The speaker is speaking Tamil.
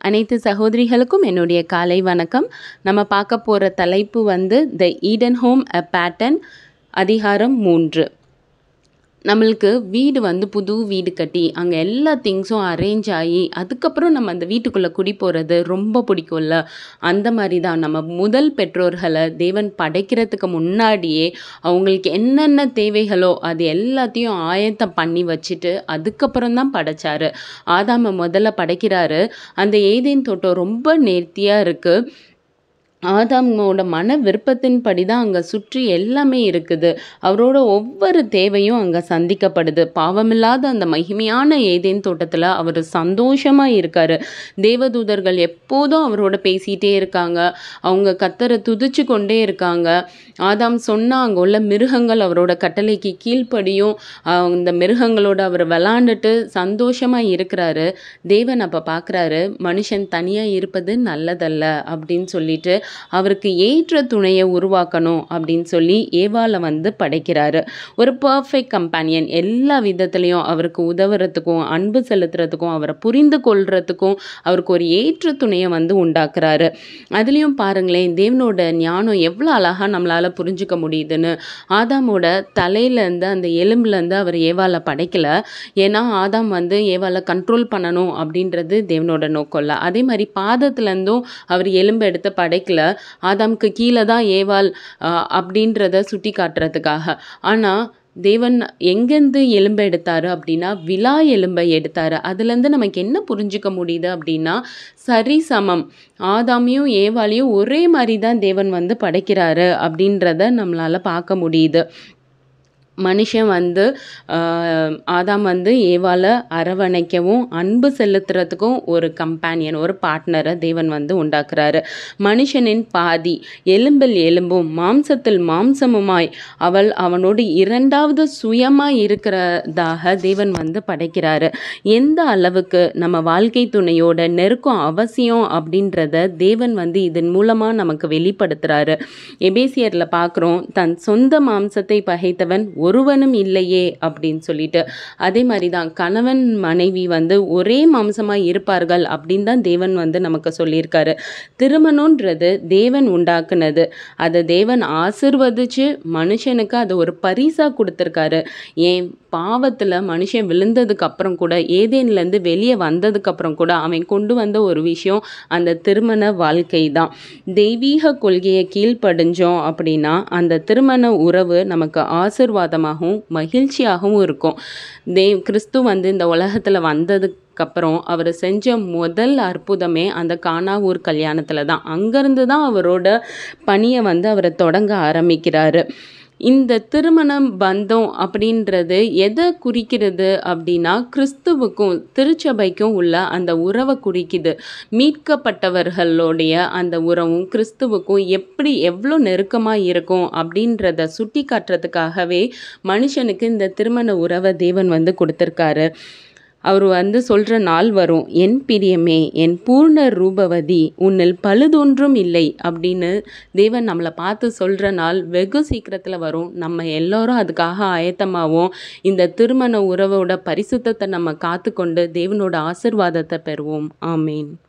அனைத்து சகோதரிகளுக்கும் என்னுடைய காலை வணக்கம் நம்ம பார்க்க போகிற தலைப்பு வந்து the Eden home a pattern அதிகாரம் மூன்று நம்மளுக்கு வீடு வந்து புது வீடு கட்டி அங்கே எல்லா திங்ஸும் அரேஞ்ச் ஆகி அதுக்கப்புறம் நம்ம அந்த வீட்டுக்குள்ளே குடி போகிறது ரொம்ப பிடிக்கும்ல அந்த மாதிரி தான் நம்ம முதல் பெற்றோர்களை தேவன் படைக்கிறதுக்கு முன்னாடியே அவங்களுக்கு என்னென்ன தேவைகளோ அது எல்லாத்தையும் ஆயத்தம் பண்ணி வச்சுட்டு அதுக்கப்புறம் தான் படைச்சாரு ஆதாம முதல்ல படைக்கிறாரு அந்த ஏதேன் தோட்டம் ரொம்ப நேர்த்தியாக இருக்குது ஆதாமோட மன விருப்பத்தின்படி தான் அங்கே சுற்றி எல்லாமே இருக்குது அவரோட ஒவ்வொரு தேவையும் அங்கே சந்திக்கப்படுது பாவமில்லாத அந்த மகிமையான ஏதேன் தோட்டத்தில் அவர் சந்தோஷமாக இருக்கார் தேவதூதர்கள் எப்போதும் அவரோட பேசிகிட்டே இருக்காங்க அவங்க கத்தரை துதிச்சு கொண்டே இருக்காங்க ஆதாம் சொன்னால் அங்கே உள்ள மிருகங்கள் அவரோட கட்டளைக்கு கீழ்ப்படியும் அந்த மிருகங்களோட அவர் விளாண்டுட்டு சந்தோஷமாக இருக்கிறாரு தேவன் அப்போ பார்க்குறாரு மனுஷன் தனியாக இருப்பது நல்லதல்ல அப்படின்னு சொல்லிட்டு அவருக்கு ஏற்ற துணையை உருவாக்கணும் அப்படின்னு சொல்லி ஏவால வந்து படைக்கிறாரு ஒரு பர்ஃபெக்ட் கம்பேனியன் எல்லா விதத்துலேயும் அவருக்கு உதவுறதுக்கும் அன்பு செலுத்துறதுக்கும் அவரை புரிந்து கொள்றதுக்கும் அவருக்கு ஒரு ஏற்ற துணையை வந்து உண்டாக்குறாரு அதுலேயும் பாருங்களேன் தேவனோட ஞானம் எவ்வளோ அழகாக நம்மளால் புரிஞ்சுக்க முடியுதுன்னு ஆதாமோட தலையிலேருந்து அந்த எலும்புலேருந்து அவர் ஏவால படைக்கல ஏன்னா ஆதாம் வந்து ஏவால கண்ட்ரோல் பண்ணணும் அப்படின்றது தேவனோட நோக்கம் இல்லை அதே மாதிரி பாதத்துலேருந்தும் அவர் எலும்பு எடுத்து படைக்கல ஆதாமுக்கு கீழே தான் ஏவாள் அப்படின்றத சுட்டி காட்டுறதுக்காக ஆனால் தேவன் எங்கேருந்து எலும்பை எடுத்தார் அப்படின்னா விழா எலும்பை எடுத்தார் அதுலேருந்து நமக்கு என்ன புரிஞ்சுக்க முடியுது அப்படின்னா சரி சமம் ஆதாமையும் ஏவாளையும் ஒரே மாதிரி தான் தேவன் வந்து படைக்கிறாரு அப்படின்றத நம்மளால் பார்க்க முடியுது மனுஷன் வந்து ஆதாம் வந்து ஏவால அரவணைக்கவும் அன்பு செலுத்துறதுக்கும் ஒரு கம்பேனியன் ஒரு பார்ட்னரை தேவன் வந்து உண்டாக்குறாரு மனுஷனின் பாதி எலும்பில் எலும்பும் மாம்சத்தில் மாம்சமுமாய் அவள் அவனோடு இரண்டாவது சுயமாய் இருக்கிறதாக தேவன் வந்து படைக்கிறாரு எந்த அளவுக்கு நம்ம வாழ்க்கை துணையோட நெருக்கம் அவசியம் அப்படின்றத தேவன் வந்து இதன் மூலமாக நமக்கு வெளிப்படுத்துகிறாரு எபேசியரில் பார்க்குறோம் தன் சொந்த மாம்சத்தை பகைத்தவன் ஒருவனும் இல்லையே அப்படின்னு சொல்லிட்டு அதே மாதிரி தான் கணவன் மனைவி வந்து ஒரே மாம்சமாக இருப்பார்கள் அப்படின்னு தான் தேவன் வந்து நமக்கு சொல்லியிருக்காரு திருமணன்றது தேவன் உண்டாக்குனது அதை தேவன் ஆசிர்வதிச்சு மனுஷனுக்கு அதை ஒரு பரிசாக கொடுத்துருக்காரு ஏன் பாவத்தில் மனுஷன் விழுந்ததுக்கு அப்புறம் கூட ஏதேன்லேருந்து வெளியே வந்ததுக்கு அப்புறம் கூட அவன் கொண்டு வந்த ஒரு விஷயம் அந்த திருமண வாழ்க்கை தான் தெய்வீக கொள்கையை கீழ்ப்படிஞ்சோம் அப்படின்னா அந்த திருமண உறவு நமக்கு ஆசிர்வாதமாகவும் மகிழ்ச்சியாகவும் இருக்கும் தேவ் கிறிஸ்து வந்து இந்த உலகத்தில் வந்ததுக்கு அப்புறம் அவர் செஞ்ச முதல் அற்புதமே அந்த கானாவூர் கல்யாணத்தில் தான் அங்கேருந்து தான் அவரோட பணியை வந்து அவரை தொடங்க ஆரம்பிக்கிறாரு இந்த திருமணம் பந்தம் அப்படின்றது எதை குறிக்கிறது அப்படின்னா கிறிஸ்துவுக்கும் திருச்சபைக்கும் உள்ள அந்த உறவை குறிக்குது மீட்கப்பட்டவர்களுடைய அந்த உறவும் கிறிஸ்துவுக்கும் எப்படி எவ்வளோ நெருக்கமாக இருக்கும் அப்படின்றத சுட்டி காட்டுறதுக்காகவே மனுஷனுக்கு இந்த திருமண உறவை தேவன் வந்து கொடுத்துருக்காரு அவர் வந்து சொல்கிற நாள் வரும் என் பிரியமே என் பூர்ண ரூபவதி உன்னில் பழுதொன்றும் இல்லை அப்படின்னு தேவன் நம்மளை பார்த்து சொல்கிற நாள் வெகு சீக்கிரத்தில் வரும் நம்ம எல்லோரும் அதுக்காக ஆயத்தமாகவும் இந்த திருமண உறவோட பரிசுத்தத்தை நம்ம காத்துக்கொண்டு தேவனோட ஆசிர்வாதத்தை பெறுவோம் ஆமீன்